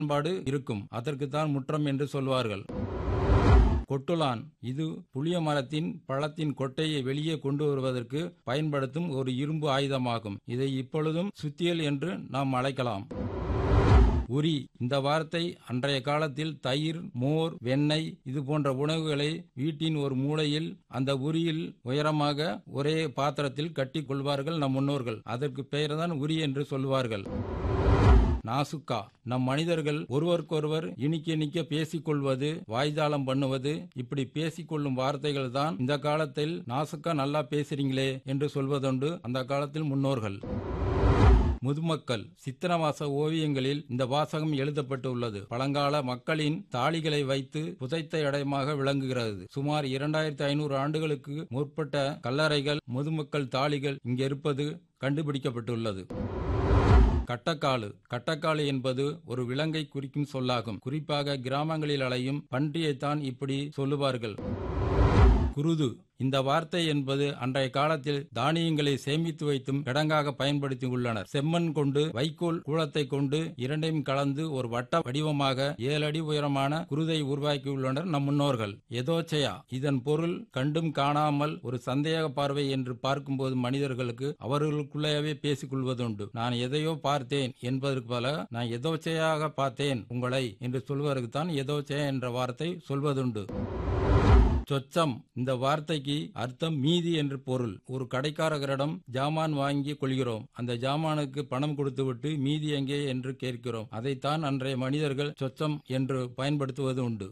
பயன்பாடு இருக்கும் அதற்குத்தான் முற்றம் என்று சொல்வார்கள் கொட்டுலான் இது புளிய மரத்தின் பழத்தின் கொட்டையை வெளியே கொண்டு வருவதற்கு பயன்படுத்தும் ஒரு இரும்பு ஆயுதமாகும் இதை இப்பொழுதும் சுத்தியல் என்று நாம் அழைக்கலாம் உரி இந்த வார்த்தை அன்றைய காலத்தில் தயிர் மோர் வெண்ணெய் இது போன்ற உணவுகளை வீட்டின் ஒரு மூலையில் அந்த உரியில் உயரமாக ஒரே பாத்திரத்தில் கட்டி கொள்வார்கள் நம் முன்னோர்கள் அதற்கு பெயர்தான் உரி என்று சொல்வார்கள் நாசுக்கா நம் மனிதர்கள் ஒருவருக்கொருவர் இனிக்க இனிக்க பேசிக்கொள்வது வாய்தாளம் பண்ணுவது இப்படி பேசிக்கொள்ளும் வார்த்தைகள் தான் இந்த காலத்தில் நாசுக்கா நல்லா பேசுறீங்களே என்று சொல்வதுண்டு அந்த காலத்தில் முன்னோர்கள் முதுமக்கள் சித்திரவாச ஓவியங்களில் இந்த வாசகம் எழுதப்பட்டுள்ளது பழங்கால மக்களின் தாளிகளை வைத்து புதைத்த இடமாக விளங்குகிறது சுமார் இரண்டாயிரத்தி ஐநூறு ஆண்டுகளுக்கு முற்பட்ட கல்லறைகள் முதுமக்கள் தாளிகள் இங்கே இருப்பது கண்டுபிடிக்கப்பட்டுள்ளது கட்டக்காலு கட்டக்காலு என்பது ஒரு விலங்கை குறிக்கும் சொல்லாகும் குறிப்பாக கிராமங்களில் அலையும் பன்றியைத்தான் இப்படி சொல்லுவார்கள் குருது இந்த வார்த்தை என்பது அன்றைய காலத்தில் தானியங்களை சேமித்து வைத்தும் கிடங்காக பயன்படுத்தி உள்ளனர் செம்மண் கொண்டு வைக்கோல் கூளத்தை கொண்டு இரண்டையும் கலந்து ஒரு வட்ட வடிவமாக ஏழு அடி உயரமான குருதை உருவாக்கியுள்ளனர் நம் முன்னோர்கள் எதோச்சயா இதன் பொருள் கண்டும் காணாமல் ஒரு சந்தேக பார்வை என்று பார்க்கும்போது மனிதர்களுக்கு அவர்களுக்குள்ளேயே பேசிக் கொள்வதுண்டு நான் எதையோ பார்த்தேன் என்பதற்கு பல நான் எதோச்சையாக பார்த்தேன் உங்களை என்று சொல்வதற்கு தான் எதோச்சயா என்ற வார்த்தை சொல்வதுண்டு சொச்சம் இந்த வார்த்தைக்கு அர்த்தம் மீதி என்று பொருள் ஒரு கடைக்காரரிடம் ஜாமான் வாங்கி கொள்கிறோம் அந்த ஜாமானுக்கு பணம் கொடுத்துவிட்டு மீதி எங்கே என்று கேட்கிறோம் அதைத்தான் அன்றைய மனிதர்கள் சொச்சம் என்று பயன்படுத்துவது உண்டு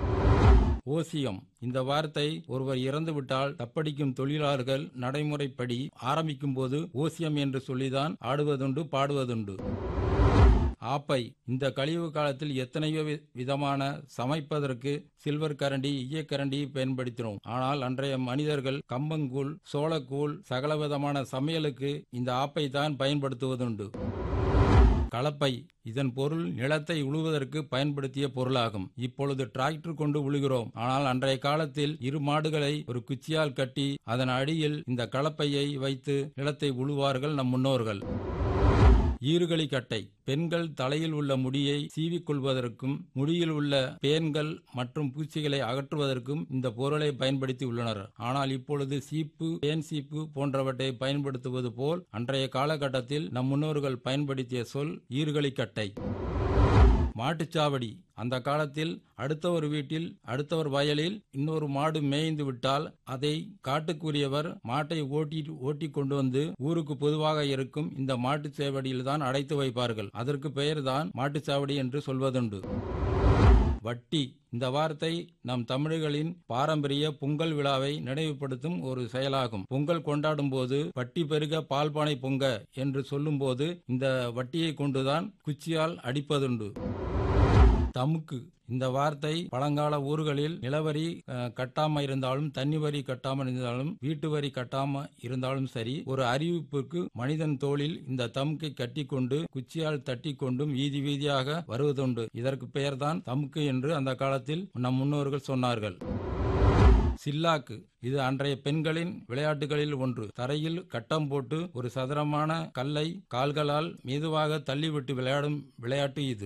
ஓசியம் இந்த வார்த்தை ஒருவர் இறந்துவிட்டால் தப்படிக்கும் தொழிலாளர்கள் நடைமுறைப்படி ஆரம்பிக்கும் போது ஓசியம் என்று சொல்லிதான் ஆடுவதுண்டு பாடுவதுண்டு ஆப்பை இந்த கழிவு காலத்தில் எத்தனையோ விதமான சமைப்பதற்கு சில்வர் கரண்டி ஈயக்கரண்டி பயன்படுத்தினோம் ஆனால் அன்றைய மனிதர்கள் கம்பங்கூழ் சோளக்கூழ் சகலவிதமான சமையலுக்கு இந்த ஆப்பை தான் பயன்படுத்துவதுண்டு கலப்பை இதன் பொருள் நிலத்தை உழுவதற்கு பயன்படுத்திய பொருளாகும் இப்பொழுது டிராக்டர் கொண்டு உழுகிறோம் ஆனால் அன்றைய காலத்தில் இரு மாடுகளை ஒரு குச்சியால் கட்டி அதன் அடியில் இந்த கலப்பையை வைத்து நிலத்தை உழுவார்கள் நம் முன்னோர்கள் ஈறுகளி கட்டை பெண்கள் தலையில் உள்ள முடியை சீவிக்கொள்வதற்கும் முடியில் உள்ள பேன்கள் மற்றும் பூச்சிகளை அகற்றுவதற்கும் இந்த பொருளை பயன்படுத்தி உள்ளனர் ஆனால் இப்பொழுது சீப்பு பேன் சீப்பு போன்றவற்றை பயன்படுத்துவது போல் அன்றைய காலகட்டத்தில் நம் முன்னோர்கள் பயன்படுத்திய சொல் ஈறுகளி கட்டை மாட்டுச்சாவடி அந்த காலத்தில் அடுத்தவர் வீட்டில் அடுத்தவர் வயலில் இன்னொரு மாடு மேய்ந்து விட்டால் அதை காட்டுக்குரியவர் மாட்டை ஓட்டி ஓட்டி கொண்டு வந்து ஊருக்கு பொதுவாக இருக்கும் இந்த மாட்டுச் சாவடியில் தான் அடைத்து வைப்பார்கள் அதற்கு பெயர்தான் மாட்டுச்சாவடி என்று சொல்வதுண்டு வட்டி இந்த வார்த்தை நம் தமிழர்களின் பாரம்பரிய பொங்கல் விழாவை நினைவுபடுத்தும் ஒரு செயலாகும் பொங்கல் கொண்டாடும் போது வட்டி பெருக பால்பானை பொங்க என்று சொல்லும்போது இந்த வட்டியை கொண்டுதான் குச்சியால் அடிப்பதுண்டு தமுக்கு இந்த வார்த்தை பழங்கால ஊர்களில் நிலவரி கட்டாம இருந்தாலும் தண்ணி வரி கட்டாம இருந்தாலும் வீட்டு வரி கட்டாம இருந்தாலும் சரி ஒரு அறிவிப்புக்கு மனிதன் தோளில் இந்த தமுக்கை கட்டி கொண்டு குச்சியால் தட்டி கொண்டும் வீதி வீதியாக வருவதுண்டு இதற்கு பெயர்தான் தமுக்கு என்று அந்த காலத்தில் நம் முன்னோர்கள் சொன்னார்கள் சில்லாக்கு இது அன்றைய பெண்களின் விளையாட்டுகளில் ஒன்று தரையில் கட்டம் போட்டு ஒரு சதுரமான கல்லை கால்களால் மெதுவாக தள்ளிவிட்டு விளையாடும் விளையாட்டு இது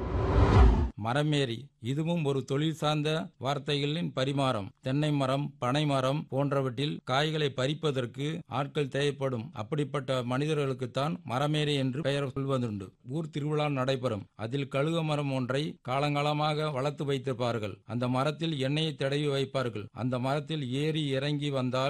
மரமேறி இதுவும் ஒரு தொழில் சார்ந்த வார்த்தைகளின் பரிமாறம் தென்னை மரம் பனை மரம் போன்றவற்றில் காய்களை பறிப்பதற்கு ஆட்கள் தேவைப்படும் அப்படிப்பட்ட மனிதர்களுக்குத்தான் மரமேறி என்று பெயர் சொல்வதுண்டு ஊர் திருவிழா நடைபெறும் அதில் கழுக மரம் ஒன்றை காலங்காலமாக வளர்த்து வைத்திருப்பார்கள் அந்த மரத்தில் எண்ணெயை தடவி வைப்பார்கள் அந்த மரத்தில் ஏறி இறங்கி வந்தால்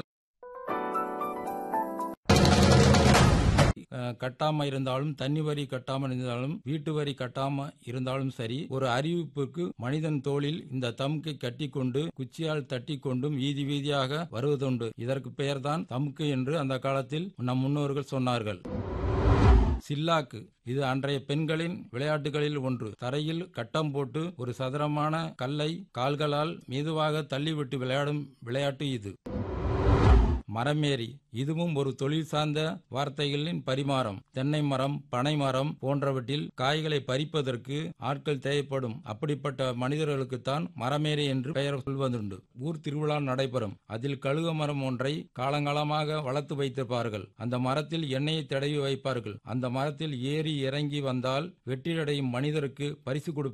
கட்டாம இருந்தாலும் தண்ணி வரி கட்டாம இருந்தாலும் வீட்டு வரி கட்டாம இருந்தாலும் சரி ஒரு அறிவிப்புக்கு மனிதன் தோளில் இந்த தமுக்கை கட்டி கொண்டு குச்சியால் தட்டி கொண்டும் வீதி வீதியாக வருவதுண்டு இதற்கு பெயர்தான் தமுக்கு என்று அந்த காலத்தில் நம் முன்னோர்கள் சொன்னார்கள் சில்லாக்கு இது அன்றைய பெண்களின் விளையாட்டுகளில் ஒன்று தரையில் கட்டம் போட்டு ஒரு சதுரமான கல்லை கால்களால் மெதுவாக தள்ளிவிட்டு விளையாடும் விளையாட்டு இது மரமேறி இதுவும் ஒரு தொழில் சார்ந்த வார்த்தைகளின் பரிமாறம் தென்னை மரம் பனை மரம் போன்றவற்றில் காய்களை பறிப்பதற்கு ஆட்கள் தேவைப்படும் அப்படிப்பட்ட மனிதர்களுக்குத்தான் மரமேறி என்று பெயர் சொல்வதுண்டு ஊர் திருவிழா நடைபெறும் அதில் கழுக மரம் ஒன்றை காலங்காலமாக வளர்த்து வைத்திருப்பார்கள் அந்த மரத்தில் எண்ணெயை தடவி வைப்பார்கள் அந்த மரத்தில் ஏறி இறங்கி வந்தால் வெற்றியடையும் மனிதருக்கு பரிசு கொடு